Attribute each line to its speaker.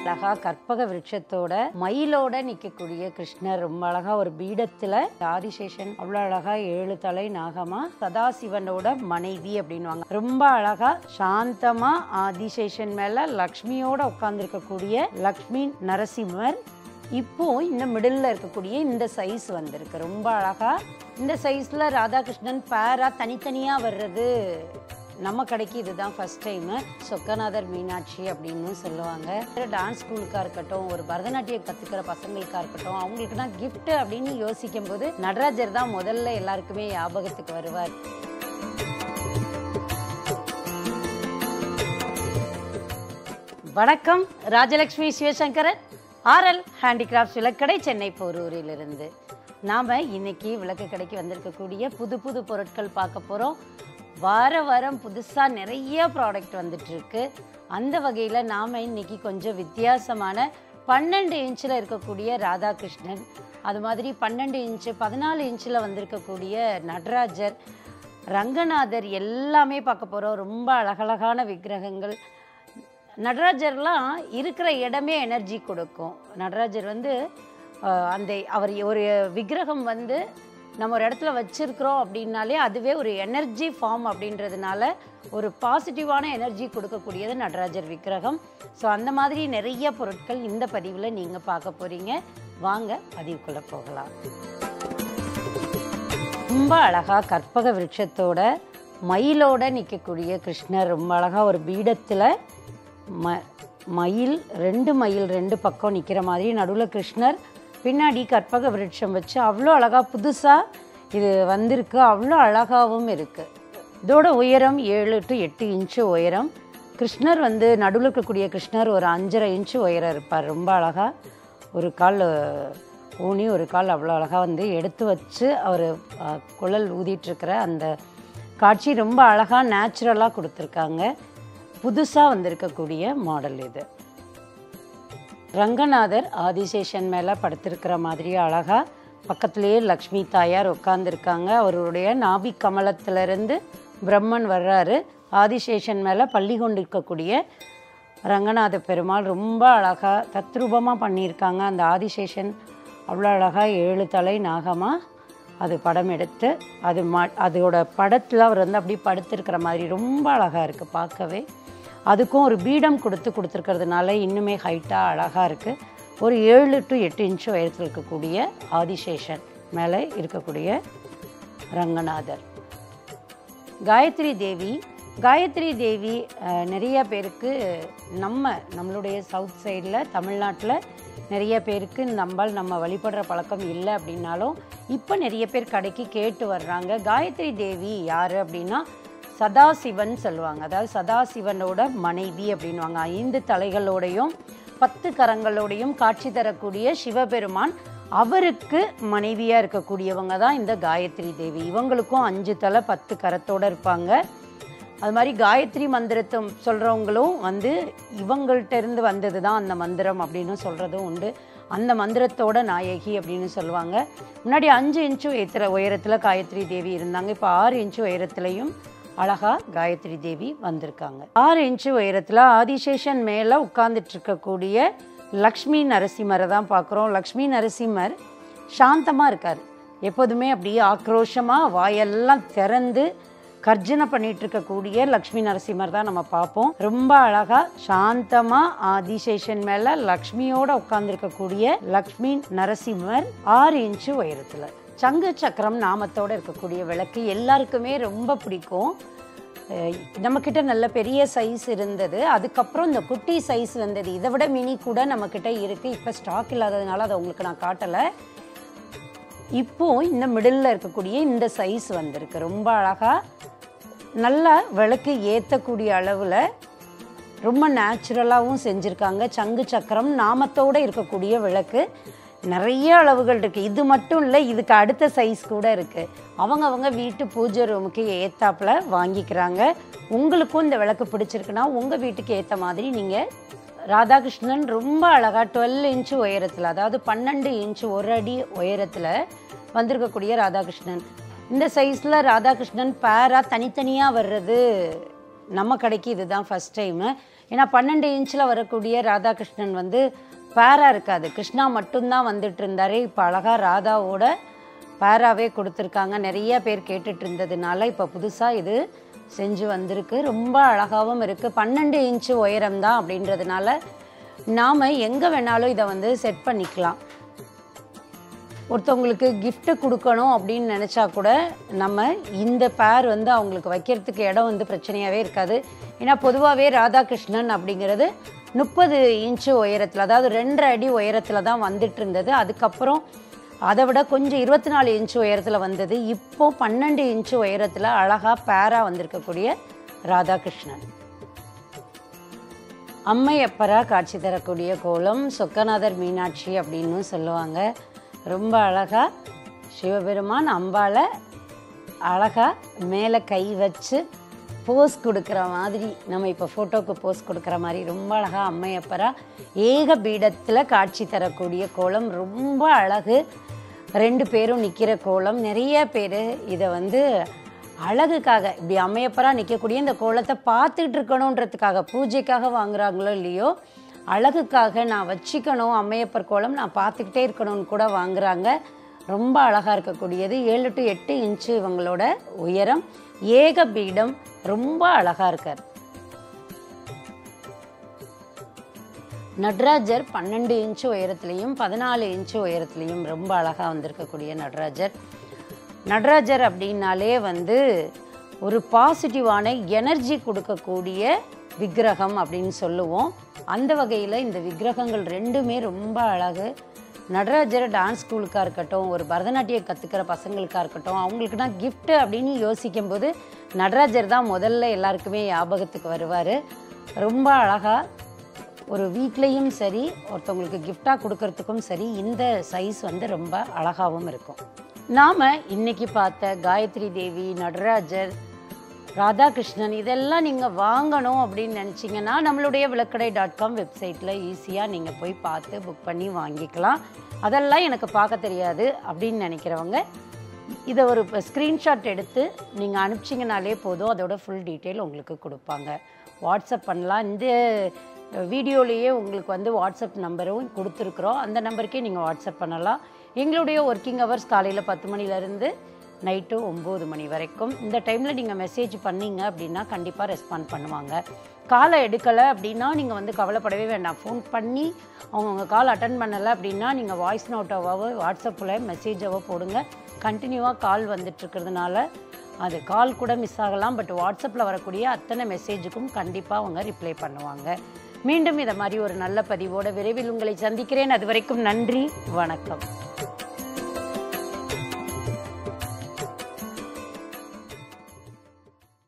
Speaker 1: அழகா கற்பக விருட்சத்தோட மயிலோட நிக்கக்கூடிய கிருஷ்ணர் ரொம்ப அழகா ஒரு பீடத்துல ஆதிசேஷன் அவ்வளவு அழகா ஏழு தலை நாகமா சதாசிவனோட மனைவி அப்படின்னுவாங்க ரொம்ப அழகா சாந்தமா ஆதிசேஷன் மேல லக்ஷ்மியோட உட்கார்ந்துருக்கக்கூடிய லக்ஷ்மி நரசிம்மர் இப்போ இந்த மிடில் இருக்கக்கூடிய இந்த சைஸ் வந்திருக்கு ரொம்ப அழகா இந்த சைஸ்ல ராதாகிருஷ்ணன் பேரா தனித்தனியா வர்றது நம்ம கடைக்கு இதுதான் ஃபர்ஸ்ட் டைம் சொக்கநாதர் மீனாட்சி அப்படின்னு சொல்லுவாங்க டான்ஸ் ஸ்கூலுக்கா இருக்கட்டும் ஒரு பரதநாட்டியம் கத்துக்கிற பசங்களுக்கா இருக்கட்டும் அவங்களுக்குனா gift அப்படின்னு யோசிக்கும் போது நடராஜர் தான் முதல்ல எல்லாருக்குமே ஞாபகத்துக்கு வருவார் வணக்கம் ராஜலட்சுமி சிவசங்கரன் ஆர்எல் ஹேண்டிகிராஃப்ட்ஸ் விளக்கடை சென்னை போரூரிலிருந்து நாம் இன்னைக்கு விளக்கு கடைக்கு வந்திருக்கக்கூடிய புது புது பொருட்கள் பார்க்க போகிறோம் வார வாரம் புதுசாக நிறைய ப்ராடக்ட் வந்துட்டு இருக்கு அந்த வகையில் நாம் இன்னைக்கு கொஞ்சம் வித்தியாசமான பன்னெண்டு இன்ச்சில் இருக்கக்கூடிய ராதாகிருஷ்ணன் அது மாதிரி பன்னெண்டு இன்ச்சு பதினாலு இன்ச்சில் வந்திருக்கக்கூடிய நடராஜர் ரங்கநாதர் எல்லாமே பார்க்க போகிறோம் ரொம்ப அழகழகான விக்கிரகங்கள் நடராஜர்லாம் இருக்கிற இடமே எனர்ஜி கொடுக்கும் நடராஜர் வந்து அஹ், அந்த அவர் ஒரு விக்கிரகம் வந்து நம்ம ஒரு இடத்துல வச்சிருக்கிறோம் அப்படின்னாலே அதுவே ஒரு எனர்ஜி ஃபார்ம் அப்படின்றதுனால ஒரு பாசிட்டிவான எனர்ஜி கொடுக்கக்கூடியது நடராஜர் விக்கிரகம் ஸோ அந்த மாதிரி நிறைய பொருட்கள் இந்த பதிவில் நீங்கள் பார்க்க போகிறீங்க வாங்க பதிவுக்குள்ளே போகலாம் ரொம்ப அழகா கற்பக விருட்சத்தோட மயிலோட நிற்கக்கூடிய கிருஷ்ணர் ரொம்ப அழகா ஒரு பீடத்தில் ம மயில் ரெண்டு மயில் ரெண்டு பக்கம் நிற்கிற மாதிரி நடுவில் கிருஷ்ணர் பின்னாடி கற்பக விருட்சம் வச்சு அவ்வளோ அழகா புதுசாக இது வந்திருக்கு அவ்வளோ அழகாகவும் இருக்குது இதோட உயரம் ஏழு டு எட்டு இன்ச்சு உயரம் கிருஷ்ணர் வந்து நடுவில் இருக்கக்கூடிய கிருஷ்ணர் ஒரு அஞ்சரை இன்ச்சு உயரம் இருப்பார் ரொம்ப அழகா ஒரு கால் ஊனி ஒரு கால் அவ்வளோ அழகாக வந்து எடுத்து வச்சு அவர் குழல் ஊதிட்டுருக்கிற அந்த காட்சி ரொம்ப அழகாக நேச்சுரலாக கொடுத்துருக்காங்க புதுசாக வந்திருக்கக்கூடிய மாடல் இது ரங்கநாதர் ஆதிசேஷன் மேலே படுத்திருக்கிற மாதிரி அழகா பக்கத்துலேயே லக்ஷ்மி தாயார் உட்காந்துருக்காங்க அவருடைய நாபி கமலத்திலிருந்து பிரம்மன் வர்றாரு ஆதிசேஷன் மேலே பள்ளி கொண்டிருக்கக்கூடிய ரங்கநாத பெருமாள் ரொம்ப அழகா தத்ரூபமாக பண்ணியிருக்காங்க அந்த ஆதிசேஷன் அவ்வளோ அழகா ஏழு தலை நாகமாக அது படம் எடுத்து அது மா அதோட படத்தில் அவர் வந்து அப்படியே படுத்திருக்கிற மாதிரி ரொம்ப அழகாக இருக்குது பார்க்கவே அதுக்கும் ஒரு பீடம் கொடுத்து கொடுத்துருக்கிறதுனால இன்னுமே ஹைட்டாக அழகாக இருக்குது ஒரு ஏழு டு எட்டு இன்ச்சு உயரத்தில் இருக்கக்கூடிய ஆதிசேஷன் மேலே இருக்கக்கூடிய ரங்கநாதர் காயத்ரி தேவி காயத்ரி தேவி அஹ், நிறைய பேருக்கு நம்ம நம்மளுடைய சவுத் சைடில் தமிழ்நாட்டில் நிறைய பேருக்கு நம்பால் நம்ம வழிபடுற பழக்கம் இல்லை அப்படின்னாலும் இப்போ நிறைய பேர் கடைக்கு கேட்டு வர்றாங்க காயத்ரி தேவி யார் அப்படின்னா சதாசிவன் சொல்லுவாங்க அதாவது சதாசிவனோட மனைவி அப்படின்வாங்க ஐந்து தலைகளோடையும் பத்து கரங்களோடையும் காட்சி தரக்கூடிய சிவபெருமான் அவருக்கு மனைவியாக இருக்கக்கூடியவங்க தான் இந்த காயத்ரி தேவி இவங்களுக்கும் அஞ்சு தலை பத்து கரத்தோட இருப்பாங்க அது மாதிரி காயத்ரி மந்திரத்தை சொல்கிறவங்களும் வந்து இவங்கள்ட்ட இருந்து வந்தது தான் அந்த மந்திரம் அப்படின்னு சொல்கிறதும் உண்டு அந்த மந்திரத்தோட நாயகி அப்படின்னு சொல்லுவாங்க முன்னாடி அஞ்சு இன்ச்சு உயரத்தில் உயரத்தில் காயத்ரி தேவி இருந்தாங்க இப்போ ஆறு இன்ச்சு உயரத்துலையும் அழகா காயத்ரி தேவி வந்திருக்காங்க ஆறு இன்ச்சு உயரத்தில் ஆதிசேஷன் மேலே உட்கார்ந்துட்டு இருக்கக்கூடிய லக்ஷ்மி நரசிம்மரை தான் பார்க்குறோம் லக்ஷ்மி நரசிம்மர் சாந்தமாக இருக்கார் எப்போதுமே அப்படியே ஆக்ரோஷமாக வாயெல்லாம் திறந்து கர்ஜனை பண்ணிட்டு இருக்கக்கூடிய லக்ஷ்மி நரசிம்மர் தான் நம்ம பார்ப்போம் ரொம்ப அழகா சாந்தமா ஆதிசேஷன் மேல லக்ஷ்மியோட உட்கார்ந்துருக்கக்கூடிய லக்ஷ்மி நரசிம்மர் ஆறு இன்ச்சு உயரத்துல சங்கு சக்கரம் நாமத்தோட இருக்கக்கூடிய விளக்கு எல்லாருக்குமே ரொம்ப பிடிக்கும் அஹ் நம்மக்கிட்ட நல்ல பெரிய சைஸ் இருந்தது அதுக்கப்புறம் இந்த குட்டி சைஸ் வந்தது இதை விட மினி கூட நம்மக்கிட்ட இருக்குது இப்போ ஸ்டாக் இல்லாததுனால அதை உங்களுக்கு நான் காட்டலை இப்போ இந்த மிடில் இருக்கக்கூடிய இந்த சைஸ் வந்திருக்கு ரொம்ப அழகா நல்லா விளக்கு ஏற்றக்கூடிய அளவில் ரொம்ப நேச்சுரலாகவும் செஞ்சுருக்காங்க சங்கு சக்கரம் நாமத்தோடு இருக்கக்கூடிய விளக்கு நிறைய அளவுகள் இருக்குது இது மட்டும் இல்லை இதுக்கு அடுத்த சைஸ் கூட இருக்குது அவங்க அவங்க வீட்டு பூஜை ரூமுக்கு ஏத்தாப்புல வாங்கிக்கிறாங்க உங்களுக்கும் இந்த விளக்கு பிடிச்சிருக்குன்னா உங்கள் வீட்டுக்கு ஏற்ற மாதிரி நீங்கள் ராதாகிருஷ்ணன் ரொம்ப அழகா டுவெல் இன்ச்சு உயரத்தில் அதாவது பன்னெண்டு இன்ச்சு ஒரு அடி உயரத்தில் வந்திருக்கக்கூடிய ராதாகிருஷ்ணன் இந்த சைஸில் ராதாகிருஷ்ணன் பேரா தனித்தனியாக வர்றது நம்ம கடைக்கு இதுதான் ஃபஸ்ட் டைமு ஏன்னா பன்னெண்டு இன்ச்சில் வரக்கூடிய ராதாகிருஷ்ணன் வந்து பேரா இருக்காது கிருஷ்ணா மட்டும்தான் வந்துட்டு இருந்தாரு இப்போ அழகாக ராதாவோட பேராவே கொடுத்துருக்காங்க நிறைய பேர் கேட்டுட்டு இருந்ததுனால இப்போ புதுசாக இது செஞ்சு வந்திருக்கு ரொம்ப அழகாகவும் இருக்குது பன்னெண்டு இன்ச்சு உயரம் தான் அப்படின்றதுனால நாம் எங்கே வேணாலும் இதை வந்து செட் பண்ணிக்கலாம் ஒருத்தவங்களுக்கு gift கொடுக்கணும் அப்படின்னு நினச்சா கூட நம்ம இந்த பேர் வந்து அவங்களுக்கு வைக்கிறதுக்கு இடம் வந்து பிரச்சனையாகவே இருக்காது ஏன்னா பொதுவாகவே ராதாகிருஷ்ணன் அப்படிங்கிறது முப்பது இன்ச்சு உயரத்தில் அதாவது ரெண்டரை அடி உயரத்தில் தான் வந்துட்டு இருந்தது அதுக்கப்புறம் அதை விட கொஞ்சம் இருபத்தி நாலு இன்ச்சு உயரத்தில் வந்தது இப்போ பன்னெண்டு இன்ச்சு உயரத்தில் அழகாக பேராக வந்திருக்கக்கூடிய ராதாகிருஷ்ணன் அம்மையப்பரா காட்சி தரக்கூடிய கோலம் சொக்கநாதர் மீனாட்சி அப்படின்னு சொல்லுவாங்க ரொம்ப அழகா சிவபெருமான் அம்பாளை அழகா மேலே கை வச்சு போஸ் கொடுக்குற மாதிரி நம்ம இப்போ ஃபோட்டோக்கு போஸ் கொடுக்குற மாதிரி ரொம்ப அழகா அம்மையப்பரா ஏக பீடத்தில் காட்சி தரக்கூடிய கோலம் ரொம்ப அழகு ரெண்டு பேரும் நிற்கிற கோலம் நிறைய பேர் இதை வந்து அழகுக்காக இப்படி அமையப்பரா நிற்கக்கூடிய இந்த கோலத்தை பார்த்துட்டு இருக்கணுன்றதுக்காக பூஜைக்காக வாங்குறாங்களோ இல்லையோ அழகுக்காக நான் வச்சுக்கணும் அம்மையப்பர் கோலம் நான் பார்த்துக்கிட்டே இருக்கணும்னு கூட வாங்குறாங்க ரொம்ப அழகாக இருக்கக்கூடியது ஏழு டு எட்டு இன்ச்சு இவங்களோட உயரம் ஏக பீடம் ரொம்ப அழகாக இருக்கார் நடராஜர் பன்னெண்டு இன்ச்சு உயரத்துலேயும் பதினாலு இன்ச்சு உயரத்துலேயும் ரொம்ப அழகாக வந்திருக்கக்கூடிய நடராஜர் நடராஜர் அப்படின்னாலே வந்து ஒரு பாசிட்டிவான எனர்ஜி கொடுக்கக்கூடிய விக்கிரகம் அப்படின்னு சொல்லுவோம் அந்த வகையில் இந்த விக்கிரகங்கள் ரெண்டுமே ரொம்ப அழகு நடராஜர் டான்ஸ் ஸ்கூலுக்காக இருக்கட்டும் ஒரு பரதநாட்டியம் கற்றுக்கிற பசங்களுக்காக இருக்கட்டும் அவங்களுக்கு தான் gift அப்படின்னு யோசிக்கும்போது நடராஜர் தான் முதல்ல எல்லாருக்குமே ஞாபகத்துக்கு வருவார் ரொம்ப அழகாக ஒரு வீட்லேயும் சரி ஒருத்தவங்களுக்கு கிஃப்டாக கொடுக்கறதுக்கும் சரி இந்த சைஸ் வந்து ரொம்ப அழகாகவும் இருக்கும் நாம் இன்னைக்கு பார்த்த காயத்ரி தேவி நடராஜர் ராதாகிருஷ்ணன் இதெல்லாம் நீங்கள் வாங்கணும் அப்படின்னு நினச்சிங்கன்னா நம்மளுடைய விளக்கடை டாட் காம் வெப்சைட்டில் ஈஸியாக நீங்கள் போய் பார்த்து புக் பண்ணி வாங்கிக்கலாம் அதெல்லாம் எனக்கு பார்க்க தெரியாது அப்படின்னு நினைக்கிறவங்க இதை ஒரு ஸ்க்ரீன்ஷாட் எடுத்து நீங்கள் அனுப்பிச்சிங்கனாலே போதும் அதோட ஃபுல் டீட்டெயில் உங்களுக்கு கொடுப்பாங்க வாட்ஸ்அப் பண்ணலாம் இந்த வீடியோலேயே உங்களுக்கு வந்து வாட்ஸ்அப் நம்பரும் கொடுத்துருக்குறோம் அந்த நம்பருக்கே நீங்கள் வாட்ஸ்அப் பண்ணலாம் எங்களுடைய ஒர்க்கிங் ஹவர்ஸ் காலையில் பத்து மணிலேருந்து நைட்டு ஒம்பது மணி வரைக்கும் இந்த டைமில் நீங்கள் மெசேஜ் பண்ணீங்க அப்படின்னா கண்டிப்பாக ரெஸ்பாண்ட் பண்ணுவாங்க காலை எடுக்கலை அப்படின்னா நீங்கள் வந்து கவலைப்படவே வேண்டாம் ஃபோன் பண்ணி அவங்க உங்கள் கால் அட்டன் பண்ணலை அப்படின்னா நீங்கள் வாய்ஸ் நோட்டோவாவோ வாட்ஸ்அப்பில் மெசேஜாவோ போடுங்க கண்டினியூவாக கால் வந்துட்டுருக்கிறதுனால அது கால் கூட மிஸ் ஆகலாம் பட் வாட்ஸ்அப்பில் வரக்கூடிய அத்தனை மெசேஜுக்கும் கண்டிப்பாக அவங்க ரிப்ளை பண்ணுவாங்க மீண்டும் இதை மாதிரி ஒரு நல்ல பதிவோட விரைவில் உங்களை சந்திக்கிறேன் அது வரைக்கும் நன்றி வணக்கம்